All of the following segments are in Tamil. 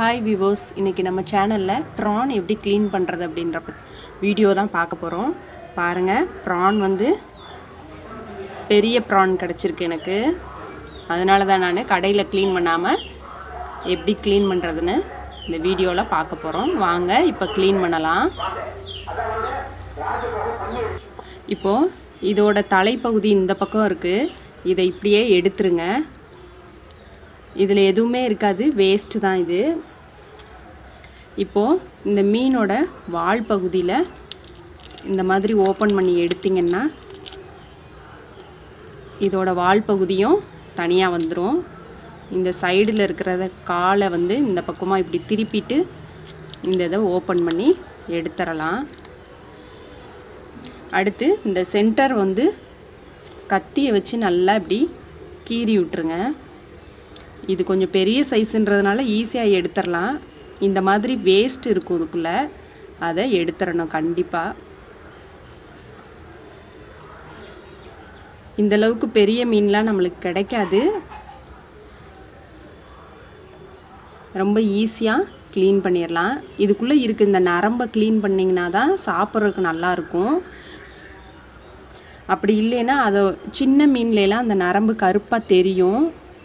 ஹாய் விவோஸ் இன்றைக்கி நம்ம சேனலில் ப்ரான் எப்படி க்ளீன் பண்ணுறது அப்படின்ற பத்- வீடியோ தான் பார்க்க போகிறோம் பாருங்கள் ப்ரான் வந்து பெரிய ப்ரான் கிடச்சிருக்கு எனக்கு அதனால தான் நான் கடையில் க்ளீன் பண்ணாமல் எப்படி க்ளீன் பண்ணுறதுன்னு இந்த வீடியோவில் பார்க்க போகிறோம் வாங்க இப்போ க்ளீன் பண்ணலாம் இப்போது இதோட தலைப்பகுதி இந்த பக்கம் இருக்குது இதை இப்படியே எடுத்துருங்க இதில் எதுவுமே இருக்காது வேஸ்ட்டு தான் இது இப்போது இந்த மீனோட வால் பகுதியில் இந்த மாதிரி ஓப்பன் பண்ணி எடுத்தீங்கன்னா இதோட வால் பகுதியும் தனியாக வந்துடும் இந்த சைடில் இருக்கிறத காலை வந்து இந்த பக்கமாக இப்படி திருப்பிட்டு இந்த இதை ஓப்பன் பண்ணி எடுத்துடலாம் அடுத்து இந்த சென்டர் வந்து கத்தியை வச்சு நல்லா இப்படி கீறி விட்டுருங்க இது கொஞ்சம் பெரிய சைஸுன்றதுனால ஈஸியாக எடுத்துடலாம் இந்த மாதிரி வேஸ்ட் இருக்கும் இதுக்குள்ளே அதை எடுத்துடணும் கண்டிப்பாக இந்த அளவுக்கு பெரிய மீன்லாம் நம்மளுக்கு கிடைக்காது ரொம்ப ஈஸியாக க்ளீன் பண்ணிடலாம் இதுக்குள்ளே இருக்க இந்த நரம்பை க்ளீன் பண்ணிங்கன்னா தான் சாப்பிட்றதுக்கு நல்லாயிருக்கும் அப்படி இல்லைன்னா அதை சின்ன மீன்லலாம் அந்த நரம்பு கருப்பாக தெரியும்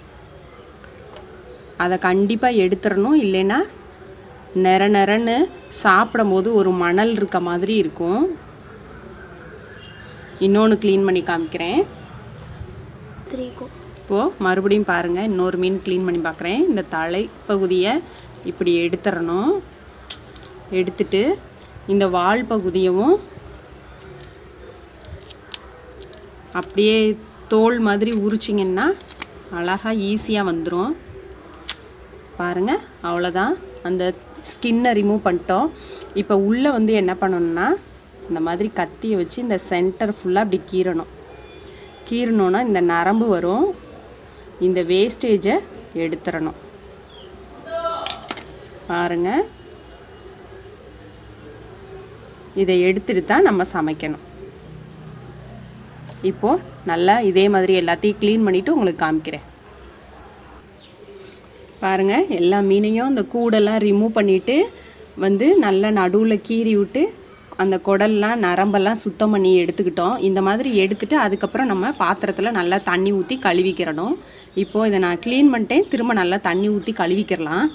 அதை கண்டிப்பாக எடுத்துடணும் இல்லைன்னா நிற நிறன்னு சாப்பிடும்போது ஒரு மணல் இருக்க மாதிரி இருக்கும் இன்னொன்று க்ளீன் பண்ணி காமிக்கிறேன் இப்போது மறுபடியும் பாருங்கள் இன்னொரு மீன் க்ளீன் பண்ணி பார்க்குறேன் இந்த தலைப்பகுதியை இப்படி எடுத்துடணும் எடுத்துட்டு இந்த வால் பகுதியவும் அப்படியே தோல் மாதிரி உரிச்சிங்கன்னா அழகாக ஈஸியாக வந்துடும் பாருங்கள் அவ்வளோதான் அந்த ஸ்கின்னை ரிமூவ் பண்ணிட்டோம் இப்போ உள்ளே வந்து என்ன பண்ணணும்னா இந்த மாதிரி கத்தியை வச்சு இந்த சென்டர் ஃபுல்லாக அப்படி கீறணும் கீறணுன்னா இந்த நரம்பு வரும் இந்த வேஸ்டேஜை எடுத்துடணும் பாருங்க இதை எடுத்துட்டு தான் நம்ம சமைக்கணும் இப்போது நல்லா இதே மாதிரி எல்லாத்தையும் க்ளீன் பண்ணிவிட்டு உங்களுக்கு காமிக்கிறேன் பாருங்கள் எல்லா மீனையும் அந்த கூடெல்லாம் ரிமூவ் பண்ணிவிட்டு வந்து நல்லா நடுவில் கீறி விட்டு அந்த குடல்லாம் நரம்பெல்லாம் சுத்தம் பண்ணி எடுத்துக்கிட்டோம் இந்த மாதிரி எடுத்துட்டு அதுக்கப்புறம் நம்ம பாத்திரத்தில் நல்லா தண்ணி ஊற்றி கழுவிக்கிறணும் இப்போது இதை நான் க்ளீன் பண்ணிட்டேன் திரும்ப நல்லா தண்ணி ஊற்றி கழுவிக்கிறலாம்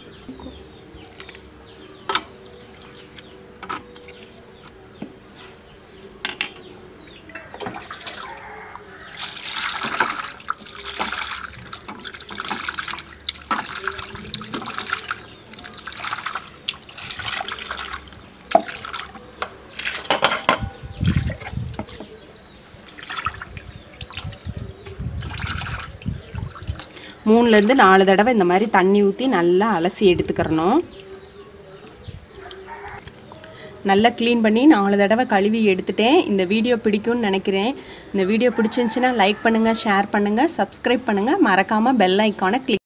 மூணுலேருந்து நாலு தடவை இந்த மாதிரி தண்ணி ஊற்றி நல்லா அலசி எடுத்துக்கிறணும் நல்லா க்ளீன் பண்ணி நாலு தடவை கழுவி எடுத்துட்டேன் இந்த வீடியோ பிடிக்கும்னு நினைக்கிறேன் இந்த வீடியோ பிடிச்சிருந்துச்சின்னா லைக் பண்ணுங்கள் ஷேர் பண்ணுங்கள் சப்ஸ்கிரைப் பண்ணுங்கள் மறக்காமல் பெல் ஐக்கானை கிளிக்